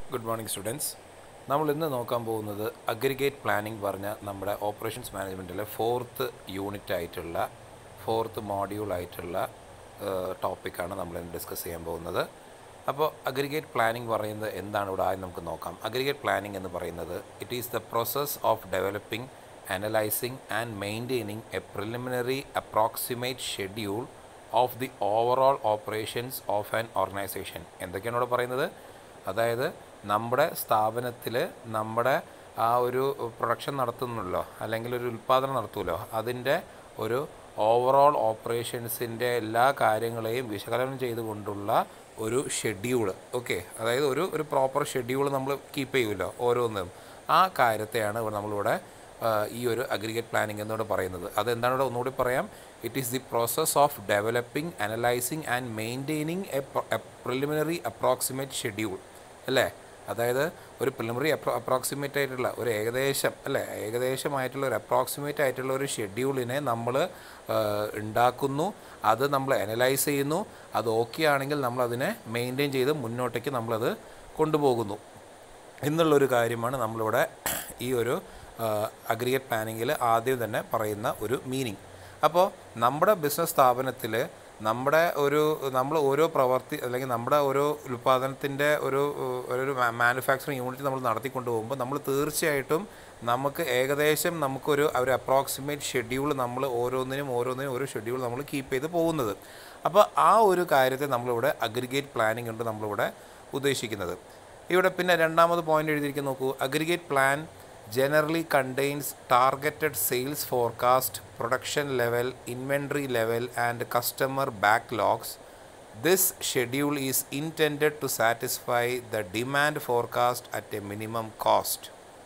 Good morning students നമ്മൾ ഇന്ന് നോക്കാൻ പോകുന്നത് അഗ്രിഗേറ്റ് പ്ലാനിംഗ് പറഞ്ഞ നമ്മുടെ ഓപ്പറേഷൻസ് മാനേജ്മെൻറ്റിലെ ഫോർത്ത് യൂണിറ്റ് ആയിട്ടുള്ള ഫോർത്ത് മോഡ്യൂൾ ആയിട്ടുള്ള ടോപ്പിക്കാണ് നമ്മൾ ഇന്ന് ഡിസ്കസ് ചെയ്യാൻ പോകുന്നത് അപ്പോൾ അഗ്രിഗേറ്റ് പ്ലാനിംഗ് പറയുന്നത് എന്താണ് ഇവിടെ ആദ്യം നമുക്ക് നോക്കാം അഗ്രിഗേറ്റ് പ്ലാനിംഗ് എന്ന് പറയുന്നത് it is the process of developing analysing and maintaining a preliminary approximate schedule of the overall operations of an organisation എന്തൊക്കെയാണ് ഇവിടെ പറയുന്നത് അതായത് നമ്മുടെ സ്ഥാപനത്തിൽ നമ്മുടെ ആ ഒരു പ്രൊഡക്ഷൻ നടത്തുന്നല്ലോ അല്ലെങ്കിൽ ഒരു ഉൽപ്പാദനം നടത്തുമല്ലോ അതിൻ്റെ ഒരു ഓവറോൾ ഓപ്പറേഷൻസിൻ്റെ എല്ലാ കാര്യങ്ങളെയും വിശകലനം ചെയ്തുകൊണ്ടുള്ള ഒരു ഷെഡ്യൂൾ ഓക്കെ അതായത് ഒരു ഒരു പ്രോപ്പർ ഷെഡ്യൂൾ നമ്മൾ കീപ്പ് ചെയ്യുമല്ലോ ഓരോന്നും ആ കാര്യത്തെയാണ് ഇവിടെ നമ്മളിവിടെ ആ, ഈ ഒരു അഗ്രിഗേറ്റ് പ്ലാനിംഗ് എന്നോട് പറയുന്നത് അതെന്താണ് ഇവിടെ ഒന്നുകൂടി പറയാം it is the process of developing analysing and maintaining a preliminary approximate schedule അല്ലേ അതായത് ഒരു പ്രിലിമിനറി അപ്രോ അപ്രോക്സിമേറ്റ് ആയിട്ടുള്ള ഒരു ഏകദേശം അല്ലേ ഏകദേശമായിട്ടുള്ള ഒരു അപ്രോക്സിമേറ്റ് ആയിട്ടുള്ള ഒരു ഷെഡ്യൂളിനെ നമ്മൾ ഉണ്ടാക്കുന്നു അത് നമ്മൾ അനലൈസ് ചെയ്യുന്നു അത് ഓക്കെ ആണെങ്കിൽ നമ്മൾ അതിനെ മെയിൻറ്റെയിൻ ചെയ്ത് മുന്നോട്ടേക്ക് നമ്മളത് കൊണ്ടുപോകുന്നു എന്നുള്ളൊരു കാര്യമാണ് നമ്മളിവിടെ ഈ ഒരു അഗ്രിഗേറ്റ് പ്ലാനിങ്ങിൽ ആദ്യം തന്നെ പറയുന്ന ഒരു മീനിങ് അപ്പോൾ നമ്മുടെ ബിസിനസ് സ്ഥാപനത്തിൽ നമ്മുടെ ഒരു നമ്മൾ ഓരോ പ്രവർത്തി അല്ലെങ്കിൽ നമ്മുടെ ഓരോ ഉൽപ്പാദനത്തിൻ്റെ ഒരു ഏഹ്, ഒരു മാനുഫാക്ചറിങ് യൂണിറ്റ് നമ്മൾ നടത്തിക്കൊണ്ട് പോകുമ്പോൾ നമ്മൾ തീർച്ചയായിട്ടും നമുക്ക് ഏകദേശം നമുക്കൊരു ഒരു അപ്രോക്സിമേറ്റ് ഷെഡ്യൂൾ നമ്മൾ ഓരോന്നിനും ഓരോന്നിനും ഒരു ഷെഡ്യൂൾ നമ്മൾ കീപ്പ് ചെയ്ത് പോകുന്നത് അപ്പോൾ ആ ഒരു കാര്യത്തെ നമ്മളിവിടെ അഗ്രിഗേറ്റ് പ്ലാനിംഗ് കൊണ്ട് നമ്മളിവിടെ ഉദ്ദേശിക്കുന്നത് ഇവിടെ പിന്നെ രണ്ടാമത് പോയിന്റ് എഴുതിയിരിക്കുന്ന നോക്കൂ aggregate plan generally contains targeted sales forecast, production level, inventory level, and customer backlogs. This schedule is intended to satisfy the demand forecast at a minimum cost.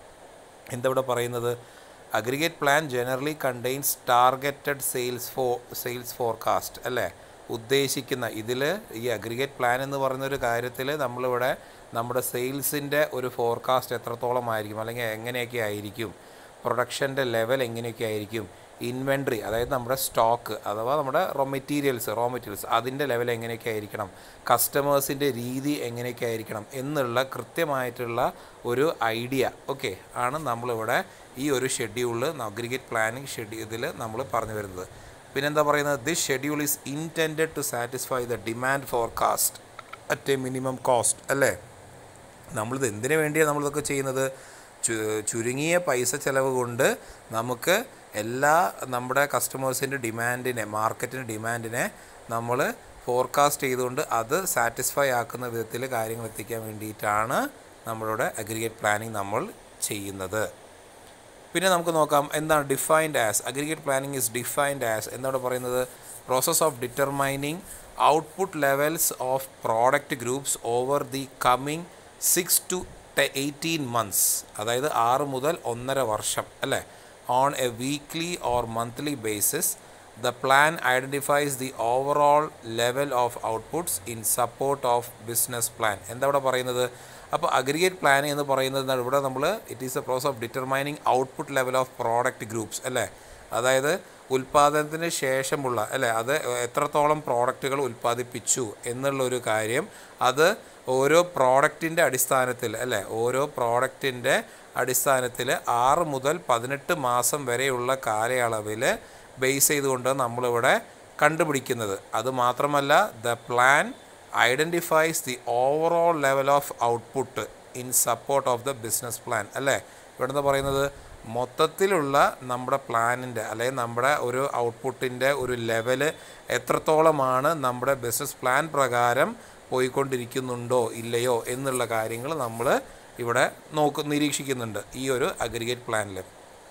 എന്താ ഇവിടെ പറയുന്നത് aggregate plan generally contains targeted sales ഫോ sales forecast അല്ലേ ഉദ്ദേശിക്കുന്ന ഇതിൽ ഈ aggregate plan എന്ന് പറയുന്ന ഒരു കാര്യത്തിൽ നമ്മളിവിടെ നമ്മുടെ സെയിൽസിൻ്റെ ഒരു ഫോർകാസ്റ്റ് എത്രത്തോളം ആയിരിക്കും അല്ലെങ്കിൽ എങ്ങനെയൊക്കെ ആയിരിക്കും പ്രൊഡക്ഷൻ്റെ ലെവൽ എങ്ങനെയൊക്കെ ആയിരിക്കും ഇൻവെൻട്രി അതായത് നമ്മുടെ സ്റ്റോക്ക് അഥവാ നമ്മുടെ റോ മെറ്റീരിയൽസ് റോ മെറ്റീരിയൽസ് അതിൻ്റെ ലെവൽ എങ്ങനെയൊക്കെ ആയിരിക്കണം കസ്റ്റമേഴ്സിൻ്റെ രീതി എങ്ങനെയൊക്കെ ആയിരിക്കണം എന്നുള്ള കൃത്യമായിട്ടുള്ള ഒരു ഐഡിയ ഓക്കെ ആണ് നമ്മളിവിടെ ഈ ഒരു ഷെഡ്യൂളിൽ അഗ്രിഗേറ്റ് പ്ലാനിങ് ഷെഡ്യൂളിൽ നമ്മൾ പറഞ്ഞു വരുന്നത് പിന്നെന്താ പറയുന്നത് this schedule is intended to satisfy the demand forecast at a minimum cost അല്ലേ നമ്മളിത് എന്തിനു വേണ്ടിയാണ് നമ്മളിതൊക്കെ ചെയ്യുന്നത് ചു- ചുരുങ്ങിയ പൈസ ചിലവ് കൊണ്ട് നമുക്ക് എല്ലാ നമ്മുടെ കസ്റ്റമേഴ്സിൻ്റെ ഡിമാൻഡിനെ മാർക്കറ്റിൻ്റെ ഡിമാൻഡിനെ നമ്മൾ ഫോർകാസ്റ്റ് ചെയ്തുകൊണ്ട് അത് സാറ്റിസ്ഫൈ ആക്കുന്ന വിധത്തിൽ കാര്യങ്ങൾ എത്തിക്കാൻ വേണ്ടിയിട്ടാണ് നമ്മളുടെ അഗ്രിഗേറ്റ് പ്ലാനിങ് നമ്മൾ ചെയ്യുന്നത് പിന്നെ നമുക്ക് നോക്കാം എന്താണ് defined as aggregate planning is defined as എന്താണ് പറയുന്നത് process of determining output levels of product groups over the coming six to eighteen months അതായത് ആറ് മുതൽ ഒന്നര വർഷം അല്ലേ on a weekly or monthly basis the plan identifies the overall level of outputs in support of business plan എന്താ ഇവിടെ പറയുന്നത് അപ്പോൾ അഗ്രിഗേറ്റ് പ്ലാനിങ് എന്ന് പറയുന്നത് എന്താണ് ഇവിടെ നമ്മൾ it is a process of determining output level of product groups അല്ലേ അതായത് ഉൽപ്പാദനത്തിന് ശേഷമുള്ള അല്ലേ അത് എത്രത്തോളം പ്രോഡക്റ്റുകൾ ഉൽപ്പാദിപ്പിച്ചു എന്നുള്ളൊരു കാര്യം അത് ഓരോ പ്രോഡക്റ്റിൻ്റെ അടിസ്ഥാനത്തിൽ അല്ലേ ഓരോ പ്രോഡക്റ്റിൻ്റെ അടിസ്ഥാനത്തിൽ ആറ് മുതൽ പതിനെട്ട് മാസം വരെയുള്ള കാലയളവിൽ ബേസ് ചെയ്തുകൊണ്ട് നമ്മളിവിടെ കണ്ടുപിടിക്കുന്നത് അത് മാത്രമല്ല the plan identifies the overall level of output in support of the business plan അല്ലേ ഇവിടെ എന്താ പറയുന്നത് മൊത്തത്തിലുള്ള നമ്മുടെ പ്ലാനിൻ്റെ അല്ലെങ്കിൽ നമ്മുടെ ഒരു ഔട്ട്പുട്ടിൻ്റെ ഒരു ലെവല് എത്രത്തോളമാണ് നമ്മുടെ ബിസിനസ് പ്ലാൻ പ്രകാരം പോയിക്കൊണ്ടിരിക്കുന്നുണ്ടോ ഇല്ലയോ എന്നുള്ള കാര്യങ്ങൾ നമ്മൾ ഇവിടെ നോക്ക് നിരീക്ഷിക്കുന്നുണ്ട് ഈ ഒരു അഗ്രിഗേറ്റ് പ്ലാനിൽ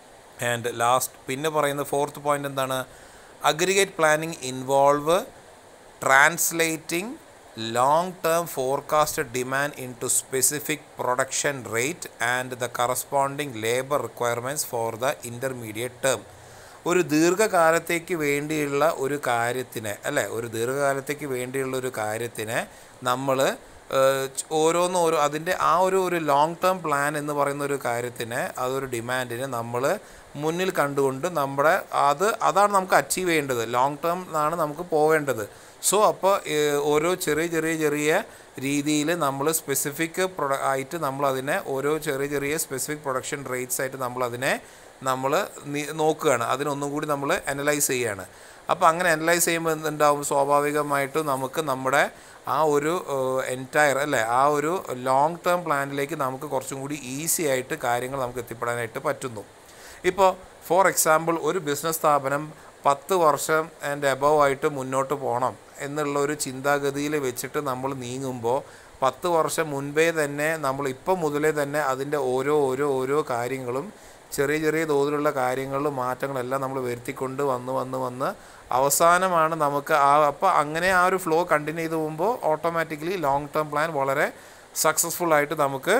ആൻഡ് ലാസ്റ്റ് പിന്നെ പറയുന്ന ഫോർത്ത് പോയിന്റ് എന്താണ് aggregate planning involve translating long term forecasted demand into specific production rate and the corresponding labour requirements for the intermediate term ഒരു ദീർഘകാലത്തേക്ക് വേണ്ടിയുള്ള ഒരു കാര്യത്തിന് അല്ലേ ഒരു ദീർഘകാലത്തേക്ക് വേണ്ടിയുള്ള ഒരു കാര്യത്തിന് നമ്മൾ ഓരോന്നും ഓരോ അതിൻ്റെ ആ ഒരു ഒരു ലോങ് ടേം പ്ലാൻ എന്ന് പറയുന്ന ഒരു കാര്യത്തിന് അതൊരു ഡിമാൻഡിന് നമ്മൾ മുന്നിൽ കണ്ടുകൊണ്ട് നമ്മുടെ അത് അതാണ് നമുക്ക് അച്ചീവ് ചെയ്യേണ്ടത് ലോങ് ടേം ആണ് നമുക്ക് പോവേണ്ടത് സോ അപ്പോൾ ഓരോ ചെറിയ ചെറിയ ചെറിയ രീതിയിൽ നമ്മൾ സ്പെസിഫിക് പ്രൊഡ ആയിട്ട് നമ്മൾ അതിനെ ഓരോ ചെറിയ ചെറിയ സ്പെസിഫിക് പ്രൊഡക്ഷൻ റേറ്റ്സ് ആയിട്ട് നമ്മൾ അതിനെ നമ്മൾ നോക്കുകയാണ് അതിനൊന്നും കൂടി നമ്മൾ അനലൈസ് ചെയ്യുകയാണ് അപ്പോൾ അങ്ങനെ അനലൈസ് ചെയ്യുമ്പോൾ എന്തുണ്ടാവും സ്വാഭാവികമായിട്ടും നമുക്ക് നമ്മുടെ ആ ഒരു എൻറ്റയർ അല്ലേ ആ ഒരു ലോങ് ടേം പ്ലാനിലേക്ക് നമുക്ക് കുറച്ചും കൂടി ഈസി ആയിട്ട് കാര്യങ്ങൾ നമുക്ക് എത്തിപ്പെടാനായിട്ട് പറ്റുന്നു ഇപ്പോൾ ഫോർ എക്സാമ്പിൾ ഒരു ബിസിനസ് സ്ഥാപനം പത്ത് വർഷം ആൻഡ് എബവ് ആയിട്ട് മുന്നോട്ട് പോകണം എന്നുള്ള ഒരു ചിന്താഗതിയിൽ വെച്ചിട്ട് നമ്മൾ നീങ്ങുമ്പോൾ പത്ത് വർഷം മുൻപേ തന്നെ നമ്മൾ ഇപ്പം മുതലേ തന്നെ അതിൻ്റെ ഓരോ ഓരോ ഓരോ കാര്യങ്ങളും ചെറിയ ചെറിയ തോതിലുള്ള കാര്യങ്ങളിലും മാറ്റങ്ങളെല്ലാം നമ്മൾ വരുത്തിക്കൊണ്ട് വന്ന് വന്ന് വന്ന് അവസാനമാണ് നമുക്ക് ആ അപ്പോൾ അങ്ങനെ ആ ഒരു ഫ്ലോ കണ്ടിന്യൂ ചെയ്ത് പോകുമ്പോൾ ഓട്ടോമാറ്റിക്കലി ലോങ് ടേം പ്ലാൻ വളരെ സക്സസ്ഫുൾ ആയിട്ട് നമുക്ക്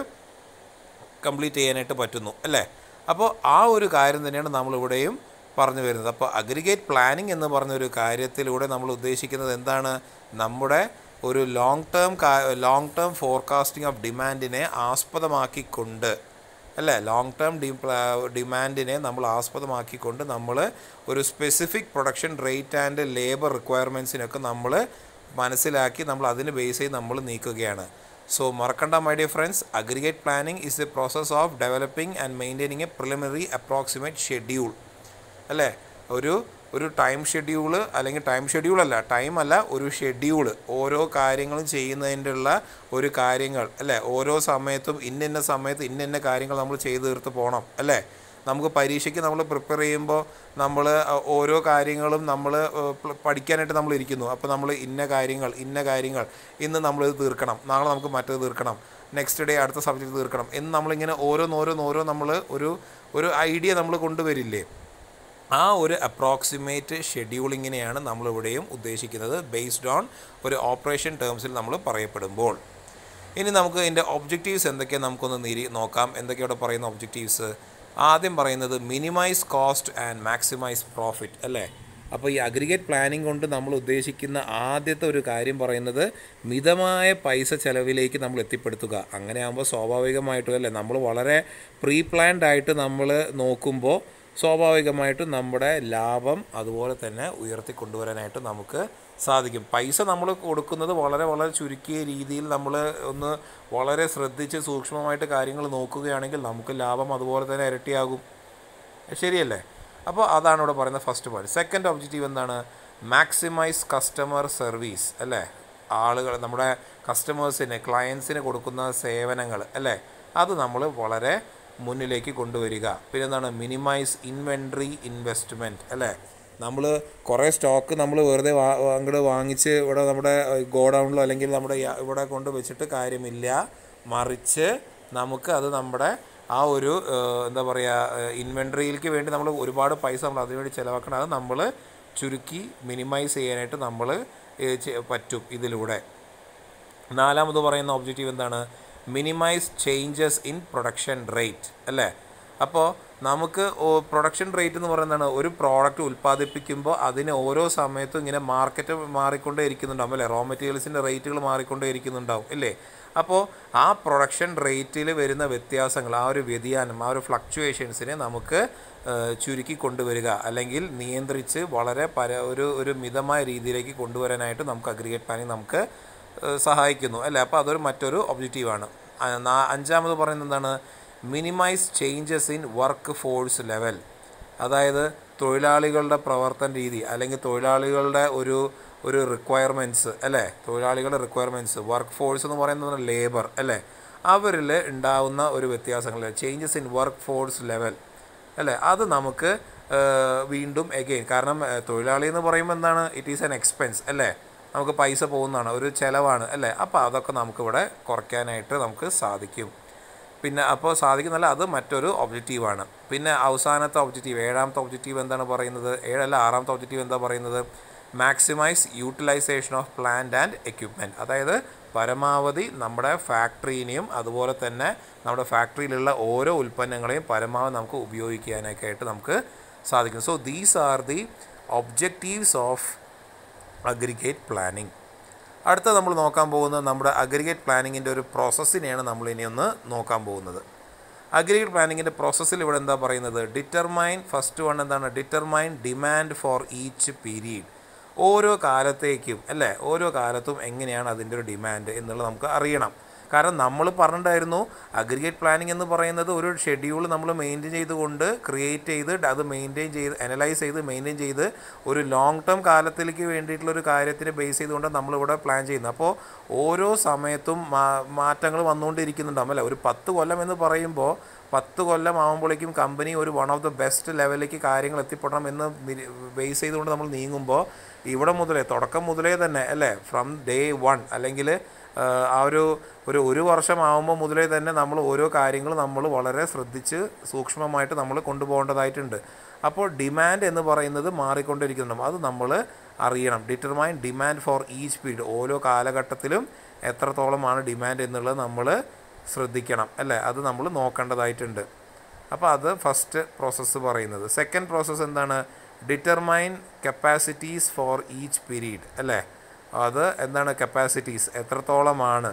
കംപ്ലീറ്റ് ചെയ്യാനായിട്ട് പറ്റുന്നു അല്ലേ അപ്പോൾ ആ ഒരു കാര്യം തന്നെയാണ് നമ്മളിവിടെയും പറഞ്ഞു വരുന്നത് അപ്പോൾ അഗ്രിഗേറ്റ് പ്ലാനിങ് എന്ന് പറഞ്ഞൊരു കാര്യത്തിലൂടെ നമ്മൾ ഉദ്ദേശിക്കുന്നത് എന്താണ് നമ്മുടെ ഒരു long term long term forecasting of ഡിമാൻഡിനെ ആസ്പദമാക്കിക്കൊണ്ട് അല്ലേ ലോങ് ടേം ഡി ഡിമാൻഡിനെ നമ്മൾ ആസ്പദമാക്കിക്കൊണ്ട് നമ്മൾ ഒരു specific production rate and labour റിക്വയർമെൻറ്റ്സിനൊക്കെ നമ്മൾ മനസ്സിലാക്കി നമ്മൾ അതിന് ബേസ് ചെയ്ത് നമ്മൾ നീക്കുകയാണ് സോ മറക്കണ്ട my dear friends aggregate planning is the process of developing and maintaining a preliminary approximate schedule അല്ലേ ഒരു ഒരു ടൈം ഷെഡ്യൂള് അല്ലെങ്കിൽ ടൈം ഷെഡ്യൂൾ അല്ല ടൈം അല്ല ഒരു ഷെഡ്യൂള് ഓരോ കാര്യങ്ങളും ചെയ്യുന്നതിൻ്റെ ഉള്ള ഒരു കാര്യങ്ങൾ അല്ലേ ഓരോ സമയത്തും ഇന്നിന്ന സമയത്ത് ഇന്നിന്ന കാര്യങ്ങൾ നമ്മൾ ചെയ്തു തീർത്ത് പോകണം അല്ലേ നമുക്ക് പരീക്ഷയ്ക്ക് നമ്മൾ പ്രിപ്പയർ ചെയ്യുമ്പോൾ നമ്മൾ ഓരോ കാര്യങ്ങളും നമ്മൾ പഠിക്കാനായിട്ട് നമ്മൾ ഇരിക്കുന്നു അപ്പോൾ നമ്മൾ ഇന്ന കാര്യങ്ങൾ ഇന്ന കാര്യങ്ങൾ ഇന്ന് നമ്മളിത് തീർക്കണം നാളെ നമുക്ക് മറ്റേത് തീർക്കണം നെക്സ്റ്റ് ഡേ അടുത്ത സബ്ജക്റ്റ് തീർക്കണം എന്ന് നമ്മളിങ്ങനെ ഓരോന്നോരോന്നോരോ നമ്മൾ ഒരു ഒരു ഐഡിയ നമ്മൾ കൊണ്ടുവരില്ലേ ആ ഒരു അപ്രോക്സിമേറ്റ് ഷെഡ്യൂളിങ്ങിനെയാണ് നമ്മളിവിടെയും ഉദ്ദേശിക്കുന്നത് ബേസ്ഡ് ഓൺ ഒരു ഓപ്പറേഷൻ ടേംസിൽ നമ്മൾ പറയപ്പെടുമ്പോൾ ഇനി നമുക്ക് ഇതിൻ്റെ ഒബ്ജക്റ്റീവ്സ് എന്തൊക്കെയാണ് നമുക്കൊന്ന് നിരി നോക്കാം എന്തൊക്കെയാണ് ഇവിടെ പറയുന്ന ഒബ്ജക്റ്റീവ്സ് ആദ്യം പറയുന്നത് minimise cost and maximise profit അല്ലേ അപ്പോൾ ഈ അഗ്രിഗേറ്റ് പ്ലാനിങ് കൊണ്ട് നമ്മൾ ഉദ്ദേശിക്കുന്ന ആദ്യത്തെ ഒരു കാര്യം പറയുന്നത് മിതമായ പൈസ ചെലവിലേക്ക് നമ്മൾ എത്തിപ്പെടുത്തുക അങ്ങനെ ആകുമ്പോൾ സ്വാഭാവികമായിട്ടും അല്ലേ നമ്മൾ വളരെ പ്രീ പ്ലാൻഡ് ആയിട്ട് നമ്മൾ നോക്കുമ്പോൾ സ്വാഭാവികമായിട്ടും നമ്മുടെ ലാഭം അതുപോലെ തന്നെ ഉയർത്തി കൊണ്ടുവരാനായിട്ട് നമുക്ക് സാധിക്കും പൈസ നമ്മൾ കൊടുക്കുന്നത് വളരെ വളരെ ചുരുക്കിയ രീതിയിൽ നമ്മൾ ഒന്ന് വളരെ ശ്രദ്ധിച്ച് സൂക്ഷ്മമായിട്ട് കാര്യങ്ങൾ നോക്കുകയാണെങ്കിൽ നമുക്ക് ലാഭം അതുപോലെ തന്നെ ഇരട്ടിയാകും ശരിയല്ലേ അപ്പോൾ അതാണ് ഇവിടെ പറയുന്ന ഫസ്റ്റ് പോയിന്റ് സെക്കൻഡ് ഒബ്ജക്റ്റീവ് എന്താണ് മാക്സിമൈസ് കസ്റ്റമർ സർവീസ് അല്ലേ ആളുകൾ നമ്മുടെ കസ്റ്റമേഴ്സിന് ക്ലയൻസിന് കൊടുക്കുന്ന സേവനങ്ങൾ അല്ലേ അത് നമ്മൾ വളരെ മുന്നിലേക്ക് കൊണ്ടുവരിക പിന്നെ എന്താണ് മിനിമൈസ് ഇൻവെൻട്രി ഇൻവെസ്റ്റ്മെൻറ്റ് അല്ലേ നമ്മൾ കുറേ സ്റ്റോക്ക് നമ്മൾ വെറുതെ വാ അങ്ങോട്ട് വാങ്ങിച്ച് ഇവിടെ നമ്മുടെ ഗോഡൗണിലോ അല്ലെങ്കിൽ നമ്മുടെ യ- ഇവിടെ കൊണ്ട് വെച്ചിട്ട് കാര്യമില്ല മറിച്ച് നമുക്ക് അത് നമ്മുടെ ആ ഒരു ഏഹ്, എന്താ പറയുക ഇൻവെൻട്രിയിലേക്ക് വേണ്ടി നമ്മൾ ഒരുപാട് പൈസ നമ്മൾ അതിനുവേണ്ടി ചിലവാക്കണം അത് നമ്മൾ ചുരുക്കി മിനിമൈസ് ചെയ്യാനായിട്ട് നമ്മൾ പറ്റും ഇതിലൂടെ നാലാമത് പറയുന്ന ഒബ്ജക്റ്റീവ് എന്താണ് minimise changes in production rate അല്ലേ അപ്പോൾ നമുക്ക് പ്രൊഡക്ഷൻ റേറ്റ് എന്ന് പറയുന്നതാണ് ഒരു പ്രോഡക്റ്റ് ഉൽപ്പാദിപ്പിക്കുമ്പോൾ അതിന് ഓരോ സമയത്തും ഇങ്ങനെ മാർക്കറ്റ് മാറിക്കൊണ്ടേ ഇരിക്കുന്നുണ്ടാവും അല്ലേ റോ മെറ്റീരിയൽസിൻ്റെ റേറ്റുകൾ മാറിക്കൊണ്ടേ ഇരിക്കുന്നുണ്ടാവും ഇല്ലേ അപ്പോൾ ആ പ്രൊഡക്ഷൻ റേറ്റിൽ വരുന്ന വ്യത്യാസങ്ങൾ ആ ഒരു വ്യതിയാനം ആ ഒരു ഫ്ലക്ച്വേഷൻസിനെ നമുക്ക് ഏഹ്, ചുരുക്കി കൊണ്ടുവരിക അല്ലെങ്കിൽ നിയന്ത്രിച്ച് വളരെ പര ഒരു ഒരു മിതമായ രീതിയിലേക്ക് കൊണ്ടുവരാനായിട്ട് നമുക്ക് അഗ്രിഗേറ്റ് പ്ലാനിങ് നമുക്ക് ഏഹ് സഹായിക്കുന്നു അല്ലേ അപ്പോൾ അതൊരു മറ്റൊരു ഒബ്ജക്റ്റീവാണ് അ- നാ- അഞ്ചാമത് പറയുന്നത് എന്താണ് minimise changes in work force level അതായത് തൊഴിലാളികളുടെ പ്രവർത്തന രീതി അല്ലെങ്കിൽ തൊഴിലാളികളുടെ ഒരു ഒരു റിക്വയർമെൻറ്റ്സ് അല്ലേ തൊഴിലാളികളുടെ റിക്വയർമെൻറ്റ്സ് വർക്ക് ഫോഴ്സ് എന്ന് പറയുന്നത് ലേബർ അല്ലേ അവരിൽ ഉണ്ടാവുന്ന ഒരു വ്യത്യാസങ്ങൾ changes in work force level അല്ലേ അത് നമുക്ക് ഏഹ്, വീണ്ടും എഗെയിൻ കാരണം ഏഹ്, തൊഴിലാളി എന്ന് പറയുമ്പോൾ എന്താണ് ഇറ്റ് ഈസ് എൻ എക്സ്പെൻസ് അല്ലേ നമുക്ക് പൈസ പോകുന്നതാണ് ഒരു ചിലവാണ് അല്ലേ അപ്പോൾ അതൊക്കെ നമുക്കിവിടെ കുറയ്ക്കാനായിട്ട് നമുക്ക് സാധിക്കും പിന്നെ അപ്പോൾ സാധിക്കുന്നല്ല അത് മറ്റൊരു ഒബ്ജക്റ്റീവാണ് പിന്നെ അവസാനത്തെ ഒബ്ജക്റ്റീവ് ഏഴാമത്തെ ഒബ്ജക്റ്റീവ് എന്താണ് പറയുന്നത് ഏഴല്ല ആറാമത്തെ ഒബ്ജക്റ്റീവ് എന്താ പറയുന്നത് maximise utilisation of plant and equipment അതായത് പരമാവധി നമ്മുടെ ഫാക്ടറീനെയും അതുപോലെ തന്നെ നമ്മുടെ ഫാക്ടറിയിലുള്ള ഓരോ ഉൽപ്പന്നങ്ങളെയും പരമാവധി നമുക്ക് ഉപയോഗിക്കാനൊക്കെ ആയിട്ട് നമുക്ക് സാധിക്കും so these are the objectives of aggregate planning അടുത്ത നമ്മൾ നോക്കാൻ പോകുന്നത് നമ്മുടെ അഗ്രിഗേറ്റ് പ്ലാനിങ്ങിൻ്റെ ഒരു പ്രോസസ്സിനെയാണ് നമ്മൾ ഇനി ഒന്ന് നോക്കാൻ പോകുന്നത് അഗ്രിഗേറ്റ് പ്ലാനിങ്ങിൻ്റെ പ്രോസസ്സിൽ ഇവിടെ എന്താ പറയുന്നത് ഡിറ്റർമൈൻ ഫസ്റ്റ് വൺ എന്താണ് determine demand for each period ഓരോ കാലത്തേക്കും അല്ലേ ഓരോ കാലത്തും എങ്ങനെയാണ് അതിൻ്റെ ഒരു ഡിമാൻഡ് എന്നുള്ളത് നമുക്ക് അറിയണം കാരണം നമ്മൾ പറഞ്ഞിട്ടുണ്ടായിരുന്നു അഗ്രിഗേറ്റ് പ്ലാനിംഗ് എന്ന് പറയുന്നത് ഒരു ഷെഡ്യൂൾ നമ്മൾ മെയിൻറ്റെയിൻ ചെയ്തുകൊണ്ട് ക്രിയേറ്റ് ചെയ്ത് അത് മെയിൻറ്റെയിൻ ചെയ്ത് അനലൈസ് ചെയ്ത് മെയിൻറ്റെയിൻ ചെയ്ത് ഒരു ലോങ് ടേം കാലത്തിലേക്ക് വേണ്ടിയിട്ടുള്ള ഒരു കാര്യത്തിന് ബേസ് ചെയ്തുകൊണ്ട് നമ്മളിവിടെ പ്ലാൻ ചെയ്യുന്നത് അപ്പോൾ ഓരോ സമയത്തും മാ- മാറ്റങ്ങൾ വന്നുകൊണ്ടിരിക്കുന്നുണ്ടാവും അല്ലേ ഒരു പത്ത് കൊല്ലം എന്ന് പറയുമ്പോൾ പത്ത് കൊല്ലം ആകുമ്പോഴേക്കും കമ്പനി ഒരു വൺ ഓഫ് ദ ബെസ്റ്റ് ലെവലിലേക്ക് കാര്യങ്ങൾ എത്തിപ്പെടണം എന്ന് ബേസ് ചെയ്തുകൊണ്ട് നമ്മൾ നീങ്ങുമ്പോൾ ഇവിടെ മുതലേ തുടക്കം മുതലേ തന്നെ അല്ലേ ഫ്രം ഡേ വൺ അല്ലെങ്കിൽ ആ ഒരു ഒരു ഒരു വർഷം ആകുമ്പോൾ മുതലേ തന്നെ നമ്മൾ ഓരോ കാര്യങ്ങൾ നമ്മൾ വളരെ ശ്രദ്ധിച്ച് സൂക്ഷ്മമായിട്ട് നമ്മൾ കൊണ്ടുപോകേണ്ടതായിട്ടുണ്ട് അപ്പോൾ ഡിമാൻഡ് എന്ന് പറയുന്നത് മാറിക്കൊണ്ടിരിക്കുന്നുണ്ട് അത് നമ്മൾ അറിയണം determine demand for each period ഓരോ കാലഘട്ടത്തിലും എത്രത്തോളമാണ് ഡിമാൻഡ് എന്നുള്ളത് നമ്മൾ ശ്രദ്ധിക്കണം അല്ലേ അത് നമ്മൾ നോക്കേണ്ടതായിട്ടുണ്ട് അപ്പോൾ അത് ഫസ്റ്റ് പ്രോസസ്സ് പറയുന്നത് സെക്കൻഡ് പ്രോസസ്സ് എന്താണ് determine capacities for each period അല്ലേ അത് എന്താണ് കപ്പാസിറ്റീസ് എത്രത്തോളമാണ്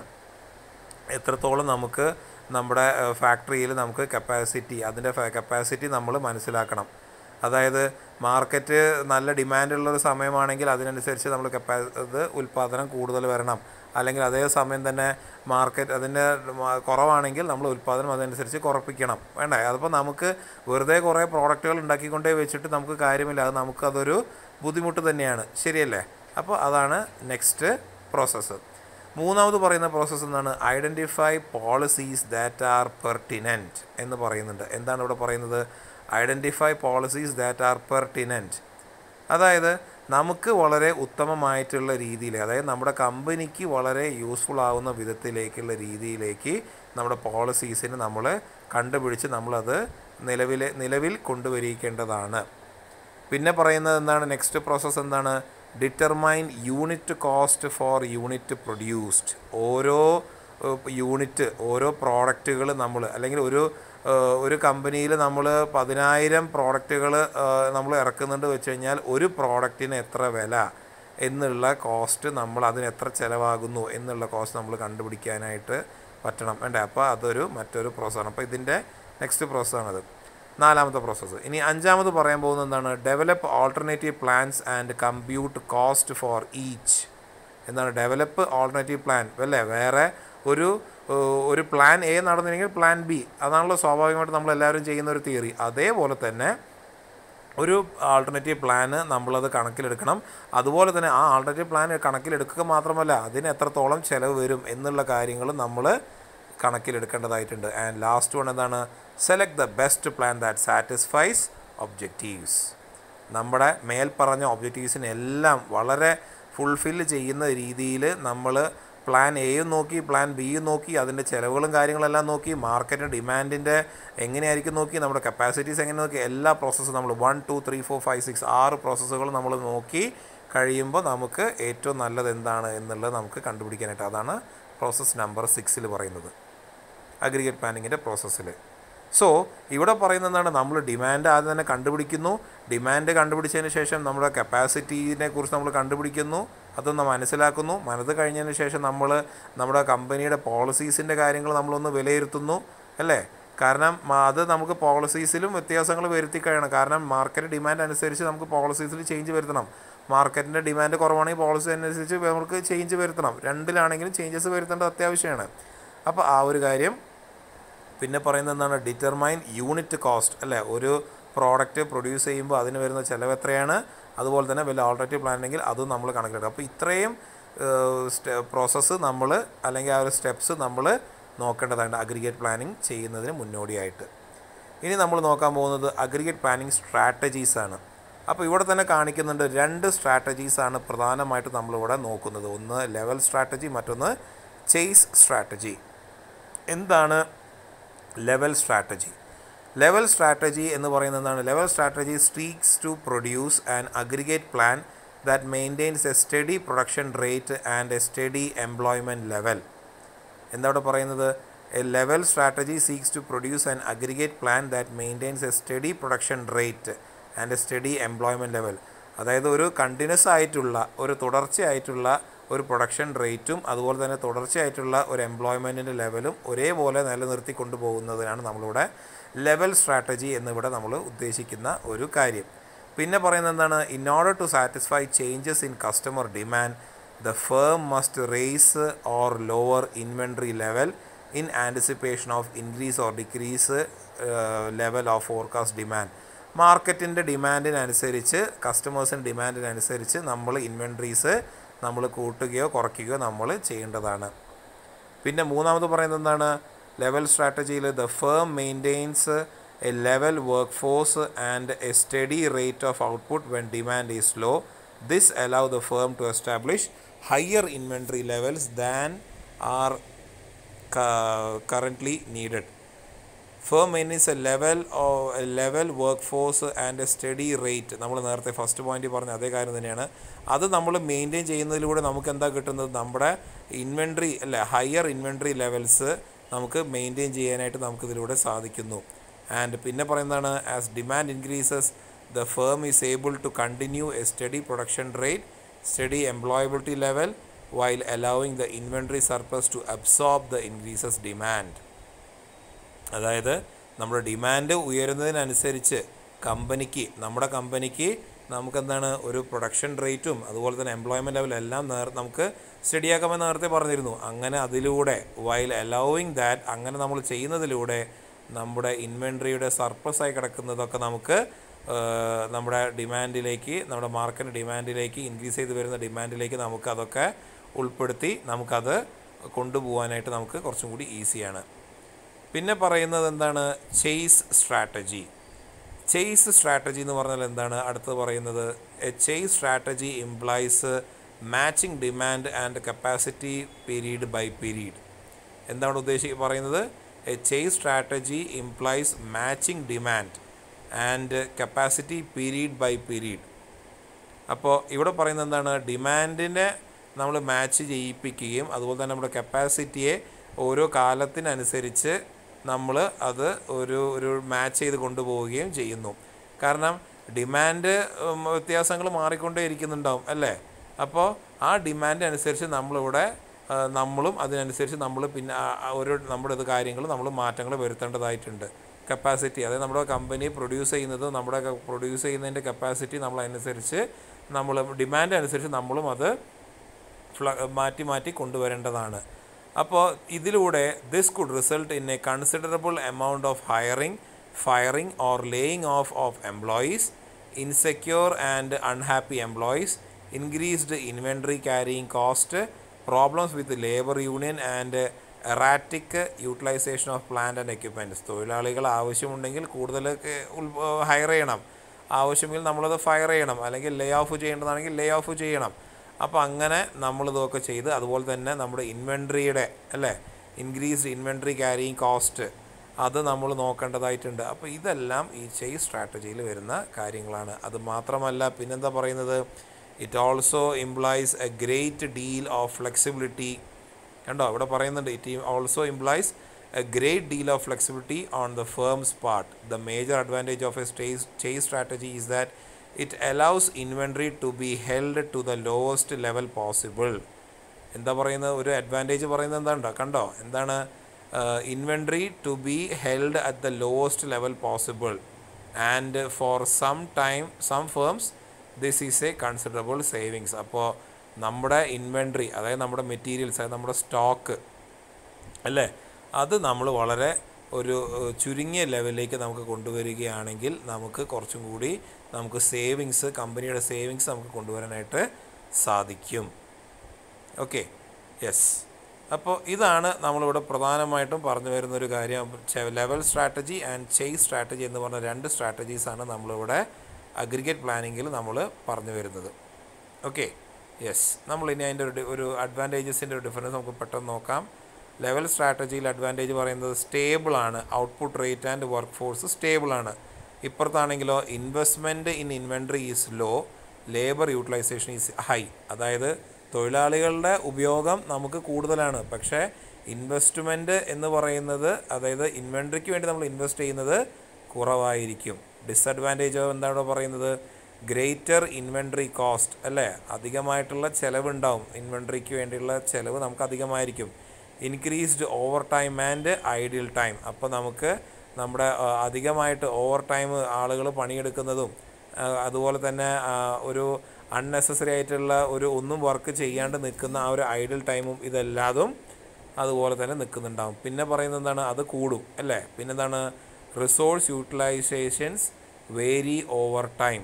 എത്രത്തോളം നമുക്ക് നമ്മുടെ ഫാക്ടറിയിൽ നമുക്ക് കപ്പാസിറ്റി അതിൻ്റെ കപ്പാസിറ്റി നമ്മൾ മനസ്സിലാക്കണം അതായത് മാർക്കറ്റ് നല്ല ഡിമാൻഡുള്ള ഒരു സമയമാണെങ്കിൽ അതിനനുസരിച്ച് നമ്മൾ കപ്പാ ഇത് ഉൽപ്പാദനം കൂടുതൽ വരണം അല്ലെങ്കിൽ അതേ സമയം തന്നെ മാർക്കറ്റ് അതിൻ്റെ മ- കുറവാണെങ്കിൽ നമ്മൾ ഉൽപ്പാദനം അതനുസരിച്ച് കുറപ്പിക്കണം വേണ്ടേ അതിപ്പോൾ നമുക്ക് വെറുതെ കുറേ പ്രോഡക്റ്റുകൾ ഉണ്ടാക്കിക്കൊണ്ടേ വെച്ചിട്ട് നമുക്ക് കാര്യമില്ല അത് നമുക്കതൊരു ബുദ്ധിമുട്ട് തന്നെയാണ് ശരിയല്ലേ അപ്പോൾ അതാണ് നെക്സ്റ്റ് പ്രോസസ്സ് മൂന്നാമത് പറയുന്ന പ്രോസസ്സ് എന്താണ് identify policies that are pertinent എന്ന് പറയുന്നുണ്ട് എന്താണ് ഇവിടെ പറയുന്നത് identify policies that are pertinent അതായത് നമുക്ക് വളരെ ഉത്തമമായിട്ടുള്ള രീതിയിൽ അതായത് നമ്മുടെ കമ്പനിക്ക് വളരെ യൂസ്ഫുൾ ആവുന്ന വിധത്തിലേക്കുള്ള രീതിയിലേക്ക് നമ്മുടെ പോളിസീസിന് നമ്മൾ കണ്ടുപിടിച്ച് നമ്മളത് നിലവിൽ നിലവിൽ കൊണ്ടുവരിക്കേണ്ടതാണ് പിന്നെ പറയുന്നത് എന്താണ് നെക്സ്റ്റ് പ്രോസസ്സ് എന്താണ് determine unit cost for unit produced ഓരോ യൂണിറ്റ് ഓരോ പ്രോഡക്റ്റുകൾ നമ്മൾ അല്ലെങ്കിൽ ഒരു ഏഹ്, ഒരു കമ്പനിയിൽ നമ്മൾ പതിനായിരം പ്രോഡക്റ്റുകൾ നമ്മൾ ഇറക്കുന്നുണ്ട് വെച്ച് കഴിഞ്ഞാൽ ഒരു പ്രോഡക്റ്റിന് എത്ര വില എന്നുള്ള കോസ്റ്റ് നമ്മൾ അതിന് എത്ര ചിലവാകുന്നു എന്നുള്ള കോസ്റ്റ് നമ്മൾ കണ്ടുപിടിക്കാനായിട്ട് പറ്റണം വേണ്ടേ അപ്പോൾ അതൊരു മറ്റൊരു പ്രോസസ്സാണ് അപ്പോൾ ഇതിൻ്റെ നെക്സ്റ്റ് പ്രോസസ്സാണത് നാലാമത്തെ പ്രോസസ്സ് ഇനി അഞ്ചാമത് പറയാൻ പോകുന്നത് എന്താണ് develop alternative plans and compute cost for each എന്താണ് ഡെവലപ്പ് ഓൾട്ടർനേറ്റീവ് പ്ലാൻ അല്ലേ വേറെ ഒരു ഏഹ്, ഒരു പ്ലാൻ എ നടന്നില്ലെങ്കിൽ പ്ലാൻ ബി അതാണല്ലോ സ്വാഭാവികമായിട്ട് നമ്മൾ എല്ലാവരും ചെയ്യുന്ന ഒരു തിയറി അതേപോലെ തന്നെ ഒരു ആൾട്ടർനേറ്റീവ് പ്ലാന് നമ്മളത് കണക്കിലെടുക്കണം അതുപോലെ തന്നെ ആ ആൾട്ടർനേറ്റീവ് പ്ലാൻ കണക്കിലെടുക്കുക മാത്രമല്ല അതിന് എത്രത്തോളം ചിലവ് വരും എന്നുള്ള കാര്യങ്ങൾ നമ്മൾ കണക്കിലെടുക്കേണ്ടതായിട്ടുണ്ട് ആൻഡ് ലാസ്റ്റ് വൺ എന്താണ് select the best plan that satisfies objectives നമ്മുടെ മേൽ പറഞ്ഞ ഒബ്ജക്റ്റീവ്സിനെല്ലാം വളരെ ഫുൾഫില്ല് ചെയ്യുന്ന രീതിയിൽ നമ്മൾ പ്ലാൻ എയും നോക്കി പ്ലാൻ ബിയും നോക്കി അതിൻ്റെ ചിലവുകളും കാര്യങ്ങളെല്ലാം നോക്കി മാർക്കറ്റ് ഡിമാൻഡിൻ്റെ എങ്ങനെയായിരിക്കും നോക്കി നമ്മുടെ കപ്പാസിറ്റീസ് എങ്ങനെ നോക്കി എല്ലാ പ്രോസസ്സും നമ്മൾ one two three four five six ആറ് പ്രോസസ്സുകൾ നമ്മൾ നോക്കി കഴിയുമ്പോൾ നമുക്ക് ഏറ്റവും നല്ലത് എന്താണ് എന്നുള്ളത് നമുക്ക് കണ്ടുപിടിക്കാനായിട്ട് അതാണ് പ്രോസസ്സ് നമ്പർ സിക്സിൽ പറയുന്നത് അഗ്രിഗേറ്റ് പ്ലാനിങ്ങിൻ്റെ പ്രോസസ്സിൽ സോ ഇവിടെ പറയുന്നത് എന്താണ് നമ്മൾ ഡിമാൻഡ് ആദ്യം തന്നെ കണ്ടുപിടിക്കുന്നു ഡിമാൻഡ് കണ്ടുപിടിച്ചതിന് ശേഷം നമ്മുടെ കപ്പാസിറ്റീനെ കുറിച്ച് നമ്മൾ കണ്ടുപിടിക്കുന്നു അതൊന്ന് മനസ്സിലാക്കുന്നു മനത് കഴിഞ്ഞതിന് ശേഷം നമ്മൾ നമ്മുടെ കമ്പനിയുടെ പോളിസീസിൻ്റെ കാര്യങ്ങൾ നമ്മളൊന്ന് വിലയിരുത്തുന്നു അല്ലേ കാരണം മ- അത് നമുക്ക് പോളിസീസിലും വ്യത്യാസങ്ങൾ വരുത്തി കഴിയണം കാരണം മാർക്കറ്റ് ഡിമാൻഡ് അനുസരിച്ച് നമുക്ക് പോളിസീസിൽ ചേഞ്ച് വരുത്തണം മാർക്കറ്റിൻ്റെ ഡിമാൻഡ് കുറവാണെങ്കിൽ പോളിസി അനുസരിച്ച് നമുക്ക് ചേഞ്ച് വരുത്തണം രണ്ടിലാണെങ്കിലും ചേഞ്ചസ് വരുത്തേണ്ടത് അത്യാവശ്യമാണ് അപ്പോൾ ആ ഒരു കാര്യം പിന്നെ പറയുന്നത് എന്താണ് ഡിറ്റർമൈൻ യൂണിറ്റ് കോസ്റ്റ് അല്ലേ ഒരു പ്രോഡക്റ്റ് പ്രൊഡ്യൂസ് ചെയ്യുമ്പോൾ അതിന് വരുന്ന ചിലവ് എത്രയാണ് അതുപോലെ തന്നെ വല്ല ഓൾട്ടർനേറ്റീവ് പ്ലാൻ ഉണ്ടെങ്കിൽ അതും നമ്മൾ കണക്കിലെടുക്കും അപ്പോൾ ഇത്രയും പ്രോസസ്സ് നമ്മൾ അല്ലെങ്കിൽ ആ ഒരു സ്റ്റെപ്സ് നമ്മൾ നോക്കേണ്ടതാണ് അഗ്രിഗേറ്റ് പ്ലാനിങ് ചെയ്യുന്നതിന് മുന്നോടിയായിട്ട് ഇനി നമ്മൾ നോക്കാൻ പോകുന്നത് അഗ്രിഗേറ്റ് പ്ലാനിങ് സ്ട്രാറ്റജീസ് ആണ് അപ്പോൾ ഇവിടെ തന്നെ കാണിക്കുന്നുണ്ട് രണ്ട് സ്ട്രാറ്റജീസ് ആണ് പ്രധാനമായിട്ട് നമ്മളിവിടെ നോക്കുന്നത് ഒന്ന് ലെവൽ സ്ട്രാറ്റജി മറ്റൊന്ന് ചേസ് സ്ട്രാറ്റജി എന്താണ് ലെവൽ സ്ട്രാറ്റജി ലെവൽ സ്ട്രാറ്റജി എന്ന് പറയുന്നത് എന്താണ് level strategy seeks to produce an aggregate plan that maintains a steady production rate and a steady employment level എന്താ ഇവിടെ പറയുന്നത് a level strategy seeks to produce an aggregate plan that maintains a steady production rate and a steady employment level അതായത് ഒരു continuous ആയിട്ടുള്ള ഒരു തുടർച്ചയായിട്ടുള്ള ഒരു production റേറ്റും അതുപോലെ തന്നെ തുടർച്ചയായിട്ടുള്ള ഒരു എംപ്ലോയ്മെൻറ്റിൻ്റെ ലെവലും ഒരേപോലെ നിലനിർത്തി കൊണ്ടുപോകുന്നതിനാണ് നമ്മളിവിടെ ലെവൽ സ്ട്രാറ്റജി എന്നിവിടെ നമ്മൾ ഉദ്ദേശിക്കുന്ന ഒരു കാര്യം പിന്നെ പറയുന്നത് എന്താണ് in order to satisfy changes in customer demand the firm must raise or lower inventory level in anticipation of increase or decrease level of forecast demand മാർക്കറ്റിൻ്റെ ഡിമാൻഡിനനുസരിച്ച് കസ്റ്റമേഴ്സിൻ്റെ ഡിമാൻഡിനനുസരിച്ച് നമ്മൾ ഇൻവെൻട്രീസ് നമ്മൾ കൂട്ടുകയോ കുറയ്ക്കുകയോ നമ്മൾ ചെയ്യേണ്ടതാണ് പിന്നെ മൂന്നാമത് പറയുന്നത് എന്താണ് ലെവൽ സ്ട്രാറ്റജിയിൽ the firm maintains a level work force and a steady rate of output when demand is low this allow the firm to establish higher inventory levels than are currently needed firm maintains a level a level work force and a steady rate നമ്മൾ നേരത്തെ first point പറഞ്ഞ അതേ കാര്യം തന്നെയാണ് അത് നമ്മൾ maintain ചെയ്യുന്നതിലൂടെ നമുക്ക് എന്താ കിട്ടുന്നത് നമ്മുടെ ഇൻവെൻട്രി അല്ല ഹയർ ഇൻവെൻട്രി ലെവൽസ് നമുക്ക് മെയിൻറ്റെയിൻ ചെയ്യാനായിട്ട് നമുക്ക് ഇതിലൂടെ സാധിക്കുന്നു ആൻഡ് പിന്നെ പറയുന്നതാണ് as demand increases the firm is able to continue a steady production rate steady employability level while allowing the inventory surplus to absorb the increases demand അതായത് നമ്മുടെ demand ഉയരുന്നതിനനുസരിച്ച് കമ്പനിക്ക് നമ്മുടെ കമ്പനിക്ക് നമുക്കെന്താണ് ഒരു പ്രൊഡക്ഷൻ റേറ്റും അതുപോലെ തന്നെ എംപ്ലോയ്മെൻറ്റ് ലെവൽ എല്ലാം നേർ നമുക്ക് സ്റ്റഡിയാക്കാമെന്ന് നേരത്തെ പറഞ്ഞിരുന്നു അങ്ങനെ അതിലൂടെ വൈൽ അലൗവിങ് ദാറ്റ് അങ്ങനെ നമ്മൾ ചെയ്യുന്നതിലൂടെ നമ്മുടെ ഇൻവെൻട്രിയുടെ സർപ്ലസ് ആയി കിടക്കുന്നതൊക്കെ നമുക്ക് നമ്മുടെ ഡിമാൻഡിലേക്ക് നമ്മുടെ മാർക്കറ്റ് ഡിമാൻഡിലേക്ക് ഇൻക്രീസ് ചെയ്ത് വരുന്ന ഡിമാൻഡിലേക്ക് നമുക്ക് അതൊക്കെ ഉൾപ്പെടുത്തി നമുക്കത് കൊണ്ടുപോകാനായിട്ട് നമുക്ക് കുറച്ചും കൂടി ഈസിയാണ് പിന്നെ പറയുന്നത് എന്താണ് ചെയ്സ് സ്ട്രാറ്റജി ചെയ്സ് സ്ട്രാറ്റജി എന്ന് പറഞ്ഞാൽ എന്താണ് അടുത്തത് പറയുന്നത് a chase strategy implies matching demand and capacity period by period എന്താണ് ഉദ്ദേശി പറയുന്നത് a chase strategy implies matching demand and capacity period by period അപ്പോൾ ഇവിടെ പറയുന്നത് എന്താണ് ഡിമാൻഡിനെ നമ്മൾ മാച്ച് ചെയ്യിപ്പിക്കുകയും അതുപോലെ തന്നെ നമ്മുടെ കപ്പാസിറ്റിയെ ഓരോ കാലത്തിനനുസരിച്ച് നമ്മൾ അത് ഒരു ഒരു മാച്ച് ചെയ്ത് കൊണ്ടുപോവുകയും ചെയ്യുന്നു കാരണം ഡിമാൻഡ് വ്യത്യാസങ്ങൾ മാറിക്കൊണ്ടേ ഇരിക്കുന്നുണ്ടാവും അല്ലേ അപ്പോൾ ആ ഡിമാൻഡ് അനുസരിച്ച് നമ്മളിവിടെ നമ്മളും അതിനനുസരിച്ച് നമ്മൾ പിന്നെ ഓരോ നമ്മുടെ ഇത് കാര്യങ്ങൾ നമ്മൾ മാറ്റങ്ങൾ വരുത്തേണ്ടതായിട്ടുണ്ട് കപ്പാസിറ്റി അതായത് നമ്മുടെ കമ്പനി പ്രൊഡ്യൂസ് ചെയ്യുന്നത് നമ്മുടെ പ്രൊഡ്യൂസ് ചെയ്യുന്നതിൻ്റെ കപ്പാസിറ്റി നമ്മൾ അതിനനുസരിച്ച് നമ്മൾ ഡിമാൻഡ് അനുസരിച്ച് നമ്മളും അത് ഫ്ല മാറ്റി മാറ്റി കൊണ്ടുവരേണ്ടതാണ് അപ്പോൾ ഇതിലൂടെ this could result in a considerable amount of hiring firing or laying off off employees insecure and unhappy employees increased inventory carrying cost problems with labour union and erratic utilisation of plant and equipments തൊഴിലാളികൾ ആവശ്യമുണ്ടെങ്കിൽ കൂടുതൽ higher ചെയ്യണം ആവശ്യമെങ്കിൽ നമ്മളത് fire ചെയ്യണം അല്ലെങ്കിൽ ലേ of ചെയ്യേണ്ടതാണെങ്കിൽ Leh of ചെയ്യണം അപ്പോൾ അങ്ങനെ നമ്മളിതൊക്കെ ചെയ്ത് അതുപോലെ തന്നെ നമ്മുടെ ഇൻവെൻട്രിയുടെ അല്ലേ ഇൻക്രീസ്ഡ് ഇൻവെൻട്രി ക്യാരിയിങ് കോസ്റ്റ് അത് നമ്മൾ നോക്കേണ്ടതായിട്ടുണ്ട് അപ്പോൾ ഇതെല്ലാം ഈ ചെയ് സ്ട്രാറ്റജിയിൽ വരുന്ന കാര്യങ്ങളാണ് അത് മാത്രമല്ല പിന്നെന്താ പറയുന്നത് it also implies a great deal of flexibility കണ്ടോ ഇവിടെ പറയുന്നുണ്ട് it also implies a great deal of flexibility on the firm's part the major advantage of a stays chase strategy is that it allows inventory to be held to the lowest level possible എന്താ പറയുന്നത് ഒരു advantage പറയുന്നത് എന്താണ്ടോ കണ്ടോ എന്താണ് inventory to be held at the lowest level possible and for some time some firms this is a considerable savings അപ്പോൾ നമ്മുടെ inventory അതായത് നമ്മുടെ മെറ്റീരിയൽസ് അതായത് നമ്മുടെ സ്റ്റോക്ക് അല്ലേ അത് നമ്മൾ വളരെ ഒരു ചുരുങ്ങിയ ലെവലിലേക്ക് നമുക്ക് കൊണ്ടുവരികയാണെങ്കിൽ നമുക്ക് കുറച്ചും കൂടി നമുക്ക് സേവിങ്സ് കമ്പനിയുടെ സേവിങ്സ് നമുക്ക് കൊണ്ടുവരാനായിട്ട് സാധിക്കും ഓക്കെ യെസ് അപ്പോൾ ഇതാണ് നമ്മളിവിടെ പ്രധാനമായിട്ടും പറഞ്ഞു വരുന്നൊരു കാര്യം level strategy and chase strategy എന്ന് പറഞ്ഞ രണ്ട് സ്ട്രാറ്റജീസാണ് നമ്മളിവിടെ അഗ്രിഗേറ്റ് പ്ലാനിങ്ങിൽ നമ്മൾ പറഞ്ഞു വരുന്നത് ഓക്കെ യെസ് നമ്മൾ ഇനി അതിൻ്റെ ഒരു ഒരു അഡ്വാൻറ്റേജസിൻ്റെ ഒരു ഡിഫറൻസ് നമുക്ക് പെട്ടെന്ന് നോക്കാം ലെവൽ സ്ട്രാറ്റജിയിൽ അഡ്വാൻറ്റേജ് പറയുന്നത് സ്റ്റേബിളാണ് output rate and work force സ്റ്റേബിളാണ് ഇപ്പുറത്താണെങ്കിലോ investment in inventory is low labour utilisation is high അതായത് തൊഴിലാളികളുടെ ഉപയോഗം നമുക്ക് കൂടുതലാണ് പക്ഷേ ഇൻവെസ്റ്റ്മെൻറ്റ് എന്ന് പറയുന്നത് അതായത് ഇൻവെൻട്രിക്ക് വേണ്ടി നമ്മൾ ഇൻവെസ്റ്റ് ചെയ്യുന്നത് കുറവായിരിക്കും ഡിസഡ്വാൻറ്റേജ് എന്താണ് പറയുന്നത് ഗ്രേറ്റർ ഇൻവെൻട്രി കോസ്റ്റ് അല്ലേ അധികമായിട്ടുള്ള ചിലവുണ്ടാവും ഇൻവെൻട്രിക്ക് വേണ്ടിയുള്ള ചിലവ് നമുക്ക് അധികമായിരിക്കും increased overtime and ideal time അപ്പോൾ നമുക്ക് നമ്മുടെ അധികമായിട്ട് ഓവർ ടൈം ആളുകൾ പണിയെടുക്കുന്നതും ആ, അതുപോലെ തന്നെ ആ, ഒരു അൺനെസസറി ആയിട്ടുള്ള ഒരു ഒന്നും വർക്ക് ചെയ്യാണ്ട് നിൽക്കുന്ന ആ ഒരു ഐഡിൽ ടൈമും ഇതെല്ലാതും അതുപോലെ തന്നെ നിൽക്കുന്നുണ്ടാവും പിന്നെ പറയുന്നത് എന്താണ് അത് കൂടും അല്ലേ പിന്നെന്താണ് resource utilisations vary over time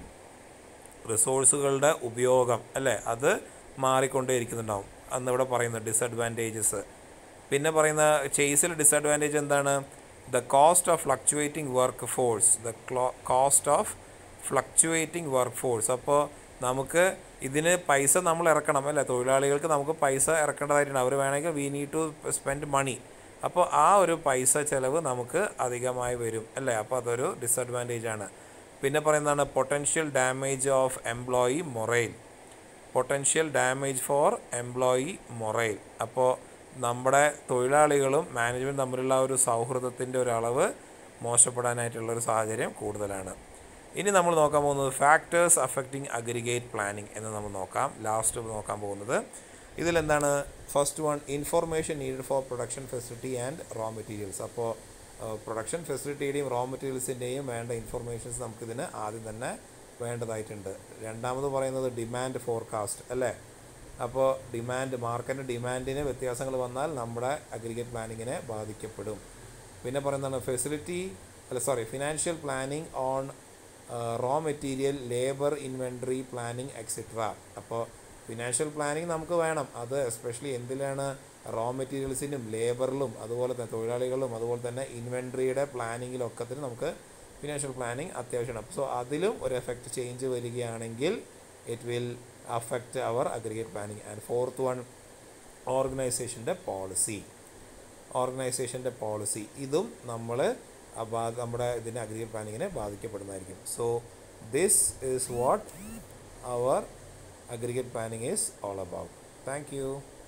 റിസോഴ്സുകളുടെ ഉപയോഗം അല്ലേ അത് മാറിക്കൊണ്ടേ ഇരിക്കുന്നുണ്ടാവും അന്ന് ഇവിടെ പറയുന്ന ഡിസഡ്വാൻറ്റേജസ് പിന്നെ പറയുന്ന ചേസിൽ ഡിസഡ്വാൻറ്റേജ് എന്താണ് the cost of fluctuating work force the cost of fluctuating work force അപ്പോൾ നമുക്ക് ഇതിന് പൈസ നമ്മൾ ഇറക്കണം അല്ലേ തൊഴിലാളികൾക്ക് നമുക്ക് പൈസ ഇറക്കേണ്ടതായിട്ടുണ്ട് അവർ വേണമെങ്കിൽ we need to spend money അപ്പോൾ ആ ഒരു പൈസ ചിലവ് നമുക്ക് അധികമായി വരും അല്ലേ അപ്പോൾ അതൊരു ഡിസഡ്വാൻറ്റേജ് ആണ് പിന്നെ പറയുന്നതാണ് potential damage of employee morale potential damage for employee morale അപ്പോൾ നമ്മുടെ തൊഴിലാളികളും മാനേജ്മെൻറ്റ് തമ്മിലുള്ള ആ ഒരു സൗഹൃദത്തിൻ്റെ ഒരു അളവ് മോശപ്പെടാനായിട്ടുള്ള ഒരു സാഹചര്യം കൂടുതലാണ് ഇനി നമ്മൾ നോക്കാൻ പോകുന്നത് ഫാക്ടേഴ്സ് അഫക്റ്റിംഗ് അഗ്രിഗേറ്റ് പ്ലാനിങ് എന്ന് നമ്മൾ നോക്കാം ലാസ്റ്റ് നോക്കാൻ പോകുന്നത് ഇതിലെന്താണ് first one information need for production facility and raw materials അപ്പോൾ പ്രൊഡക്ഷൻ ഫെസിലിറ്റിയുടെയും റോ മെറ്റീരിയൽസിൻ്റെയും വേണ്ട ഇൻഫർമേഷൻസ് നമുക്കിതിന് ആദ്യം തന്നെ വേണ്ടതായിട്ടുണ്ട് രണ്ടാമത് പറയുന്നത് ഡിമാൻഡ് ഫോർകാസ്റ്റ് അല്ലേ അപ്പോൾ ഡിമാൻഡ് മാർക്കറ്റ് ഡിമാൻഡിന് വ്യത്യാസങ്ങൾ വന്നാൽ നമ്മുടെ അഗ്രിഗേറ്റ് പ്ലാനിങ്ങിനെ ബാധിക്കപ്പെടും പിന്നെ പറയുന്നതാണ് ഫെസിലിറ്റി അല്ല sorry financial planning on raw material labour inventory planning etcetera അപ്പോൾ ഫിനാൻഷ്യൽ പ്ലാനിങ് നമുക്ക് വേണം അത് എസ്പെഷ്യലി എന്തിലാണ് റോ മെറ്റീരിയൽസിനും ലേബറിലും അതുപോലെ തന്നെ തൊഴിലാളികളിലും അതുപോലെ തന്നെ ഇൻവെൻട്രിയുടെ പ്ലാനിങ്ങിലും ഒക്കത്തിന് നമുക്ക് ഫിനാൻഷ്യൽ പ്ലാനിങ് അത്യാവശ്യമാണ് സോ അതിലും ഒരു എഫക്റ്റ് ചേഞ്ച് വരികയാണെങ്കിൽ it will affect our aggregate planning and fourth one ഓർഗനൈസേഷൻ്റെ പോളിസി ഓർഗനൈസേഷൻ്റെ പോളിസി ഇതും നമ്മൾ നമ്മുടെ ഇതിൻ്റെ അഗ്രിഗേറ്റ് പ്ലാനിങ്ങിനെ ബാധിക്കപ്പെടുന്നതായിരിക്കും so this is what our aggregate planning is all about thank U